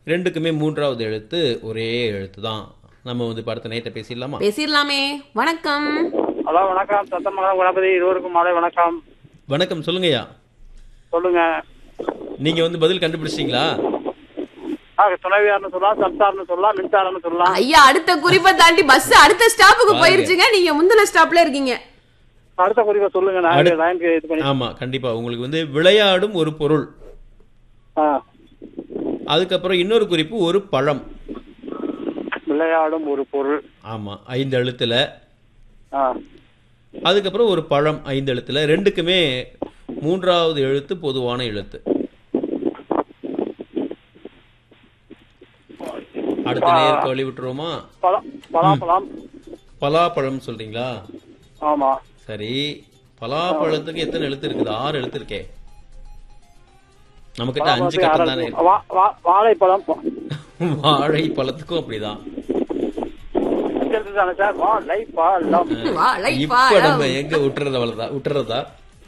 ரெண்டுக்குமே மூன்றாவது எழுத்து ஒரே எழுத்து தான் நம்ம வந்து இப்ப அடுத்த நேற்றை பேசிடலாமா பேசிடலாமே வணக்கம் ஹலோ வணக்கம் சத்தமங்கலம் கணபதி இருவருக்கும் மாலை வணக்கம் வணக்கம் சொல்லுங்கய்யா சொல்லுங்க நீங்க வந்து பதில் கண்டுபிடிச்சிட்டீங்களா ஆ, துணைவியார்னு சொல்லலாம் சம்சார்னு சொல்லலாம் மின்சாரம்னு சொல்லலாம் ஐயா அடுத்த குறிப்பை தாண்டி பஸ் அடுத்த ஸ்டாப்புக்கு போயிருச்சுங்க நீங்க முந்தின ஸ்டாப்ல இருக்கீங்க அடுத்த குறிப்பை சொல்லுங்க நான் அடுத்த- லைனுக்கு இது பண்ணி ஆமா கண்டிப்பா உங்களுக்கு வந்து விளையாடும் ஒரு பொருள் ஆ, அதுக்கப்புறம் இன்னொரு குறிப்பு ஒரு பழம் விளையாடும் ஒரு பொருள் ஆமா ஐந்து எழுத்துல ஆ, அதுக்கப்புறம் ஒரு பழம் ஐந்து எழுத்துல ரெண்டுக்குமே மூன்றாவது எழுத்து பொதுவான எழுத்து அடுத்த நேருக்கு வழி விட்டுருவோமா பழம் பலாப்பழம் பலாப்பழம் சொல்றீங்களா ஆமா சரி பலாப்பழத்துக்கு எத்தனை எழுத்து இருக்குது ஆறு எழுத்து இருக்கே நம்ம கிட்ட அஞ்சு பலாப்பழத்துக்கு கட்டம் தானே ஆறு- வா- வா- வாழைப்பழம் வாழை பழத்துக்கும் அப்படிதான் அஞ்சு எழுத்து தானே சார் வாழைப்பழம் வாழை இப்ப பழம். நம்ம எங்க விட்டுறது அவ்வளவுதான் விட்டுறதா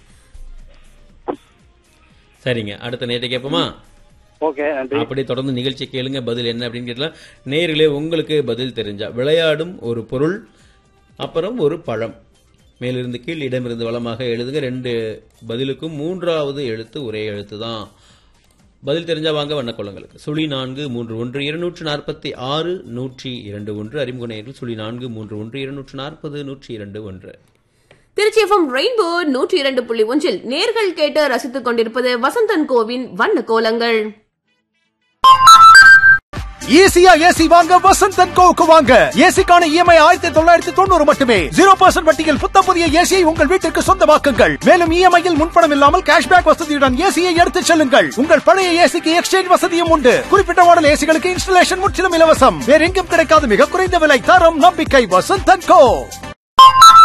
சரிங்க அடுத்த நேற்று கேட்போமா ஓகே நன்றி அப்படியே தொடர்ந்து நிகழ்ச்சி கேளுங்க பதில் என்ன அப்படின்னு கேட்டலாம் நேர்களே உங்களுக்கு பதில் தெரிஞ்சா விளையாடும் ஒரு பொருள் அப்புறம் ஒரு பழம் மேலிருந்து கீழ் இடமிருந்து வளமாக எழுதுங்க ரெண்டு பதிலுக்கும் மூன்றாவது எழுத்து ஒரே எழுத்து தான் பதில் தெரிஞ்சா வாங்க வண்ணக்கொள்ளங்களுக்கு சுழி நான்கு மூன்று ஒன்று இருநூற்று நாற்பத்தி ஆறு நூற்றி இரண்டு ஒன்று அறிமுக நேரில் சுழி நான்கு மூன்று ஒன்று இருநூற்று நாற்பது நூற்றி இரண்டு ஒன்று திருச்சி எஃப்எம் ரெயின்போ நூற்றி இரண்டு புள்ளி ஒன்றில் நேர்கள் கேட்டு ரசித்துக் கொண்டிருப்பது வசந்தன் கோவின் வண்ண கோலங்கள் ஈஸியா ஏசி வாங்க வசந்தன் கோவுக்கு வாங்க ஏசிக்கான இஎம்ஐ ஆயிரத்தி தொள்ளாயிரத்தி தொண்ணூறு மட்டுமே ஜீரோ பர்சன்ட் வட்டியில் புத்த புதிய ஏசியை உங்கள் வீட்டிற்கு சொந்தமாக்குங்கள் மேலும் இஎம்ஐயில் முன்பணம் இல்லாமல் கேஷ்பேக் வசதியுடன் ஏசியை எடுத்துச் செல்லுங்கள் உங்கள் பழைய ஏசிக்கு எக்ஸ்சேஞ்ச் வசதியும் உண்டு குறிப்பிட்ட மாடல் ஏசிகளுக்கு இன்ஸ்டலேஷன் முற்றிலும் இலவசம் வேற எங்கும் கிடைக்காத மிக குறைந்த விலை தரம் நம்பிக்கை வசந்தன் கோ